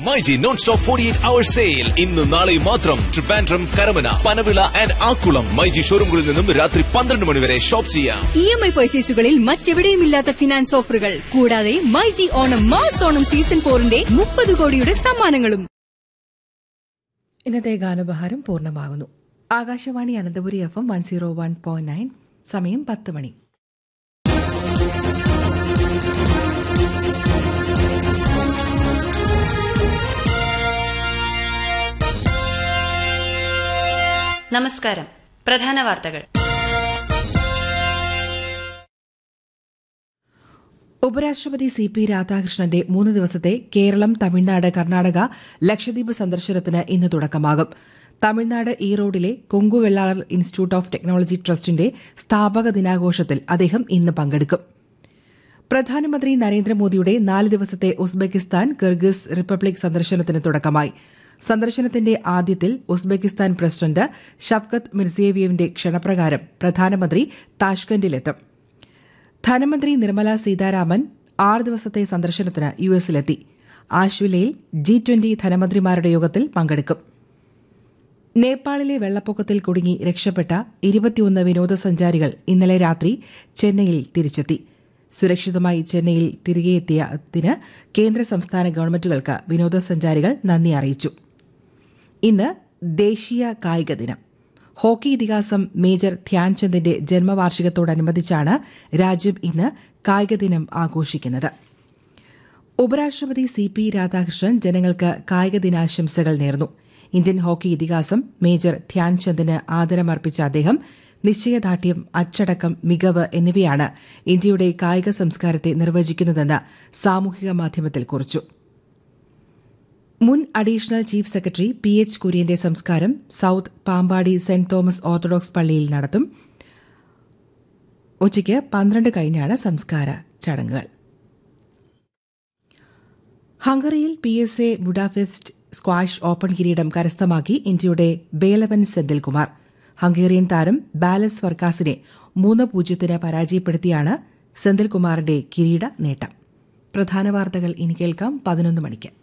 myG non stop forty eight hour sale ഇന്ന് നാളെയും മാത്രം ട്രിവാൻഡ്രം കരമന പനവിള ആൻഡ് ആക്കുളം മൈജി ഷോറൂമുകളിൽ നിന്നും രാത്രി പന്ത്രണ്ട് മണി വരെ ഷോപ്പ് ചെയ്യാം ഇ എം ഐ പർച്ചേസുകളിൽ മറ്റെവിടെയുമില്ലാത്ത ഫിനാൻസ് ഓഫറുകൾ കൂടാതെ മൈജി ഓണം മാസ് ഓണം സീസൺ ഫോറിന്റെ മുപ്പത് കോടിയുടെ സമ്മാനങ്ങളും ഇന്നത്തെ ഗാനബഹാരം പൂർണ്ണമാകുന്നു Akashvani Ananthapuri F M one zero one point nine സമയം പത്ത് മണി നമസ്കാരം പ്രധാന വാർത്തകൾ ഉപരാഷ്ട്രപതി സി പി രാധാകൃഷ്ണന്റെ മൂന്ന് ദിവസത്തെ കേരളം തമിഴ്നാട് കർണാടക ലക്ഷദ്വീപ് സന്ദർശനത്തിന് ഇന്ന് തുടക്കമാകും തമിഴ്നാട് ഈറോഡിലെ കൊങ്കുവെള്ളാളർ ഇൻസ്റ്റിറ്റ്യൂട്ട് ഓഫ് ടെക്നോളജി ട്രസ്റ്റിന്റെ സ്ഥാപക ദിനാഘോഷത്തിൽ അദ്ദേഹം ഇന്ന് പങ്കെടുക്കും പ്രധാനമന്ത്രി നരേന്ദ്രമോദിയുടെ നാല് ദിവസത്തെ ഉസ്ബെക്കിസ്ഥാൻ കിർഗിസ് റിപ്പബ്ലിക് സന്ദർശനത്തിന് തുടക്കമായി സന്ദർശനത്തിന്റെ ആദ്യത്തിൽ ഉസ്ബെക്കിസ്ഥാൻ പ്രസിഡന്റ് ഷഫ്കത്ത് മിർസിയേവിയവിന്റെ ക്ഷണപ്രകാരം പ്രധാനമന്ത്രി താഷ്കന്റിലെത്തും ധനമന്ത്രി നിർമ്മല സീതാരാമൻ ആറ് ദിവസത്തെ സന്ദർശനത്തിന് യു എസിലെത്തി ആശ്വിലയിൽ ജി ട്വന്റി ധനമന്ത്രിമാരുടെ യോഗത്തിൽ പങ്കെടുക്കും നേപ്പാളിലെ വെള്ളപ്പൊക്കത്തിൽ കുടുങ്ങി രക്ഷപ്പെട്ട ഇരുപത്തിയൊന്ന് വിനോദസഞ്ചാരികൾ ഇന്നലെ രാത്രി ചെന്നൈയിൽ തിരിച്ചെത്തി സുരക്ഷിതമായി ചെന്നൈയിൽ തിരികെയെത്തിയതിന് കേന്ദ്ര സംസ്ഥാന ഗവൺമെന്റുകൾക്ക് വിനോദസഞ്ചാരികൾ നന്ദി അറിയിച്ചു ഇന്ന് ദേശീയ കായിക ദിനം ഹോക്കി ഇതിഹാസം മേജർ ധ്യാൻചന്ദിന്റെ ജന്മവാർഷികത്തോടനുബന്ധിച്ചാണ് രാജ്യം ഇന്ന് കായിക ദിനം ആഘോഷിക്കുന്നത് ഉപരാഷ്ട്രപതി സി പി രാധാകൃഷ്ണൻ ജനങ്ങൾക്ക് കായിക ദിനാശംസകൾ നേർന്നു ഇന്ത്യൻ ഹോക്കി ഇതിഹാസം മേജർ ധ്യാൻചന്ദിന് ആദരമർപ്പിച്ച അദ്ദേഹം നിശ്ചയദാർഢ്യം അച്ചടക്കം മികവ് എന്നിവയാണ് ഇന്ത്യയുടെ കായിക സംസ്കാരത്തെ നിർവചിക്കുന്നതെന്ന് സാമൂഹിക മാധ്യമത്തിൽ കുറിച്ചു മുൻ additional chief secretary P H കുര്യന്റെ സംസ്കാരം south Pampady saint Thomas orthodox പള്ളിയിൽ നടത്തും ഉച്ചയ്ക്ക് പന്ത്രണ്ട് കഴിഞ്ഞാണ് സംസ്കാര ചടങ്ങുകൾ ഹംഗറിയിൽ P S A Budapest squash open കിരീടം കരസ്ഥമാക്കി ഇന്ത്യയുടെ ബേലവൻ സെന്തിൽകുമാർ ഹംഗേറിയൻ താരം ബാലസ് വർക്കാസിനെ മൂന്ന് പൂജ്യത്തിന് പരാജയപ്പെടുത്തിയാണ് സെന്തിൽകുമാറിന്റെ കിരീട നേട്ടം പ്രധാന വാർത്തകൾ ഇനി കേൾക്കാം പതിനൊന്ന് മണിക്ക്